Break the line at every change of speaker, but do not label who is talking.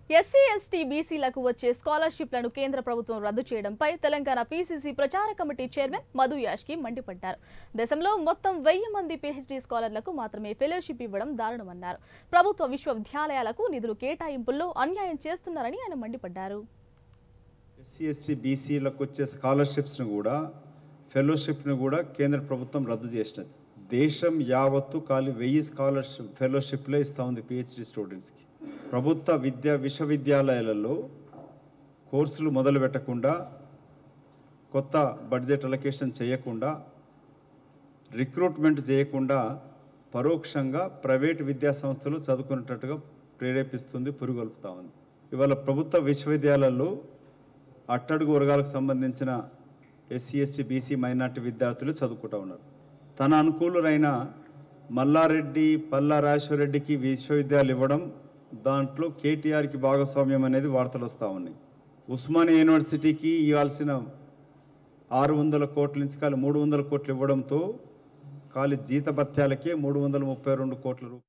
SC ST బీసీలకు వచ్చే స్కాలర్షిప్లను కేంద్ర ప్రభుత్వం రద్దు చేయడంపై తెలంగాణ పీసీసీ ప్రచార కమిటీ చైర్మన్ మధు యాష్కి మండిపడ్డారు దేశంలో మొత్తం వెయ్యి మంది పీహెచ్డీ స్కాలర్లకు మాత్రమే ఫెలోషిప్ ఇవ్వడం దారుణమన్నారు ప్రభుత్వ విశ్వవిద్యాలయాలకు నిధులు కేటాయింపుల్లో అన్యాయం చేస్తున్నారని ఆయన మండిపడ్డారు
ఎస్సీ ఎస్టీ బీసీలకు వచ్చే స్కాలర్షిప్స్ను కూడా ఫెలోషిప్ను కూడా కేంద్ర ప్రభుత్వం రద్దు చేసినది దేశం యావత్తు ఖాళీ వెయ్యి స్కాలర్షిప్ ఫెలోషిప్లే ఇస్తూ ఉంది పిహెచ్డి స్టూడెంట్స్కి ప్రభుత్వ విద్యా విశ్వవిద్యాలయాలలో కోర్సులు మొదలు పెట్టకుండా కొత్త బడ్జెట్ అలొకేషన్ చేయకుండా రిక్రూట్మెంట్ చేయకుండా పరోక్షంగా ప్రైవేట్ విద్యా సంస్థలు చదువుకునేటట్టుగా ప్రేరేపిస్తుంది పురుగొల్పుతా ఉంది ఇవాళ ప్రభుత్వ విశ్వవిద్యాలయాల్లో అట్టడుగు వర్గాలకు సంబంధించిన ఎస్సీ ఎస్టీ బీసీ మైనార్టీ విద్యార్థులు చదువుకుంటూ ఉన్నారు తన అనుకూలురైన మల్లారెడ్డి పల్లా రాజేశ్వరరెడ్డికి విశ్వవిద్యాలయం ఇవ్వడం దాంట్లో కేటీఆర్కి భాగస్వామ్యం అనేది వార్తలు వస్తూ ఉన్నాయి ఉస్మానియా యూనివర్సిటీకి ఇవ్వాల్సిన ఆరు వందల కోట్ల నుంచి కాలి మూడు వందల కోట్లు ఇవ్వడంతో ఖాళీ జీతభత్యాలకే మూడు వందల ముప్పై రెండు కోట్ల రూపాయలు